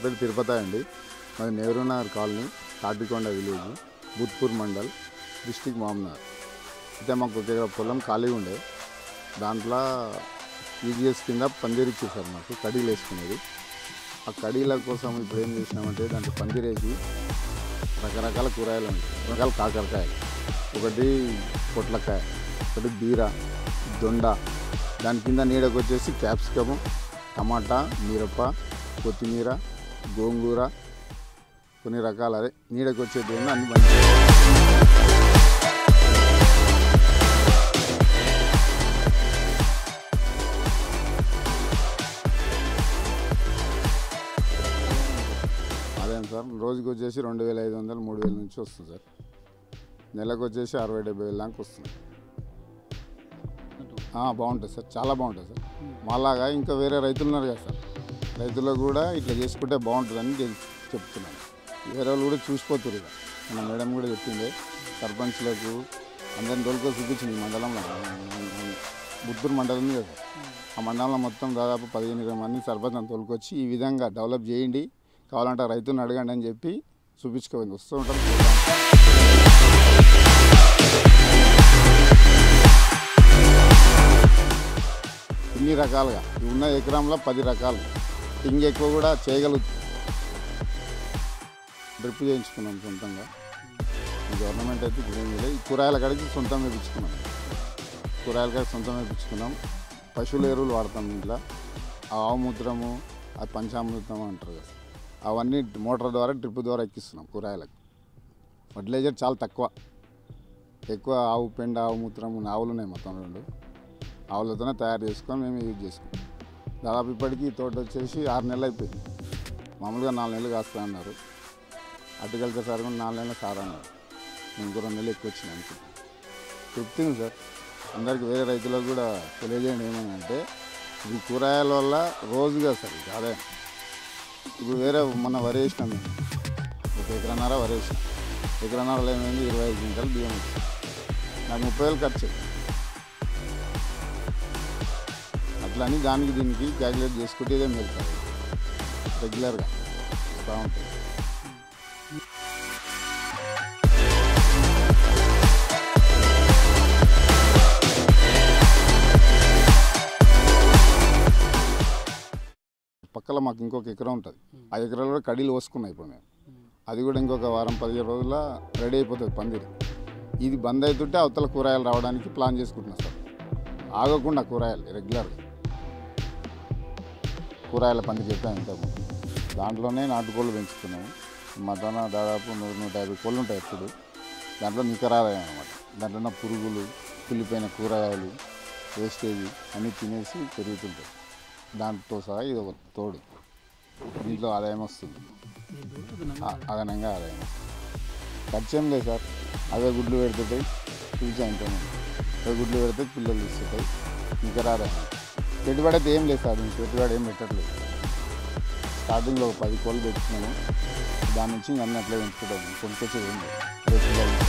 పేరు తిరుపతి అండి మాది Nehru Nagar colony Tatikonda village Butpur mandal district మామ్నగర్ అయితే మాకు ఒక ఎకరా పొలం ఖాళీగా ఉండే దాంట్లో ఈజీఎస్ కింద పందిరి ఇచ్చేసారు మాకు కడీలు వేసుకునేది ఆ కడీల కోసం ఇప్పుడు ఏం చేసినామంటే దాంట్లో పందిరేసి రకరకాల కూరగాయలు ఉంటాయి రకరకాల కాకరకాయలు ఒకటి పొట్లకాయ ఒకటి బీర దొండ దాని కింద నీడకు వచ్చేసి క్యాప్సికము టమాటా మిరప కొత్తిమీర గోంగూర కొన్ని రకాల అదే నీడకు వచ్చేది ఏందో అన్ని మంచి అదే సార్ రోజుకి వచ్చేసి రెండు వేల ఐదు వందలు మూడు వేల నుంచి వస్తుంది సార్ నెలకు వచ్చేసి అరవై డెబ్బై వేల దాకా వస్తుంది ఆ, బాగుంటుంది సార్ చాలా బాగుంటుంది సార్ మాలాగా ఇంకా వేరే రైతులు ఉన్నారు కదా సార్ రైతులకు కూడా ఇట్లా చేసుకుంటే బాగుంటుందని నేను చెప్తున్నాను వేరే వాళ్ళు కూడా చూసిపోతున్నారు ఇక మన మేడం కూడా చెప్పింది సర్పంచ్లకు అందరిని తోలుకో చూపించింది ఈ మండలంలో బుద్ధూరు మండలం ఉంది కదా సార్ ఆ మండలంలో మొత్తం దాదాపు పదిహేను ఇరవై మంది సర్పంచ్ తోలుకొచ్చి ఈ విధంగా డెవలప్ చేయండి కావాలంటే రైతుని అడగండి అని చెప్పి చూపించుకోవాలి వస్తూ ఉంటాం చూద్దాం. ఇన్ని రకాలుగా ఈ ఉన్న ఎకరంలో పది రకాలు ఇంకెక్కువ కూడా చేయగలుగుతాం డ్రిప్ చేయించుకున్నాం సొంతంగా ఈ గవర్నమెంట్ అయితే ఇప్పుడు ఏం లేదు ఈ కూరగాయల కాడికి సొంతం వేయించుకున్నాం కూరగాయల కాడికి సొంతం వేయించుకున్నాం పశువుల ఎరువులు వాడతాం ఇంట్లో ఆ ఆవు మూత్రము ఆ పంచామృతం అంటారు కదా అవన్నీ మోటార్ ద్వారా డ్రిప్ ద్వారా ఎక్కిస్తున్నాం కూరగాయలకు ఫర్టిలైజర్ చాలా తక్కువ ఎక్కువ ఆవు పెండ ఆవు మూత్రం ఆవులు ఉన్నాయి మొత్తం రెండు ఆవులతోనే తయారు చేసుకొని మేము యూజ్ చేసుకుంటాం దాదాపు ఇప్పటికీ ఈ తోట వచ్చేసి ఆరు నెలలు అయిపోయింది మామూలుగా నాలుగు నెలలు కాస్తా అన్నారు అగ్రికల్చర్ సార్ కూడా నాలుగు నెలలు సార్ అన్నారు ఇంకో రెండు నెలలు ఎక్కువ వచ్చినాయి అనుకుంటా తృప్తి ఉంది సార్ అందరికి వేరే రైతులకు కూడా తెలియజేయండి ఏమనంటే ఈ కూరగాయల వల్ల రోజుగా సార్ ఇది ఆదాయం ఇప్పుడు వేరే మొన్న వరి వేసినాం మేము ఒక ఎకరన్నర వరి వేసినాం ఎకరన్నరలో ఏమైంది ఇరవై ఐదు క్వింటాలు బియ్యం వచ్చింది నాకు ముప్పై వేలు ఖర్చు అట్లా అని దానికి దీనికి క్యాలిక్యులేట్ చేసుకుంటే ఇదే మేలు సార్ రెగ్యులర్గా వస్తూ ఉంటుంది పక్కల మాకు ఇంకొక ఎకరం ఉంటుంది ఆ ఎకరాలు కూడా కడీలు పోసుకున్నాయి ఇప్పుడు మేము అది కూడా ఇంకొక వారం పదిహేను రోజుల్లో రెడీ అయిపోతుంది పందిరి ఇది బంద్ అవుతుంటే అవతల కూరగాయలు రావడానికి ప్లాన్ చేసుకుంటున్నాం సార్ ఆగకుండా కూరగాయలు రెగ్యులర్గా కూరగాయల పందిరి చెప్పాను ఇంతకు దాంట్లోనే నాటుకోళ్ళు పెంచుతున్నాము మటన దాదాపు నూరు నూట యాభై కోళ్ళు ఉంటాయి ఎప్పుడు దాంట్లో నికరాదాయం అనమాట దాంట్లో ఉన్న పురుగులు కుళ్ళిపోయిన కూరగాయలు వేస్టేజ్ అన్నీ తినేసి పెరుగుతుంటాయి దాంతో సహా ఇది ఒక తోడు దీంట్లో ఆదాయం వస్తుంది ఆ- అదనంగా ఆదాయం ఖర్చు ఏం లేదు సార్ అవే గుడ్లు పెడుతుంటాయి చూసా ఇంతమంది అవే గుడ్లు పెడితే పిల్లలు ఇస్తుంటాయి ఇంకా ఆదాయం పెట్టుబడి అయితే ఏం లేదు సార్ దీనికి పెట్టుబడి ఏం పెట్టట్లేదు స్టార్టింగ్లో ఒక పది కోళ్ళు పెట్టుకున్నాము దాని నుంచి ఇంక అన్ని అట్లే పెంచుకుంటాము కొనుక్కొచ్చేది ఏం లేదు రేపు పిల్లలు ఇస్తే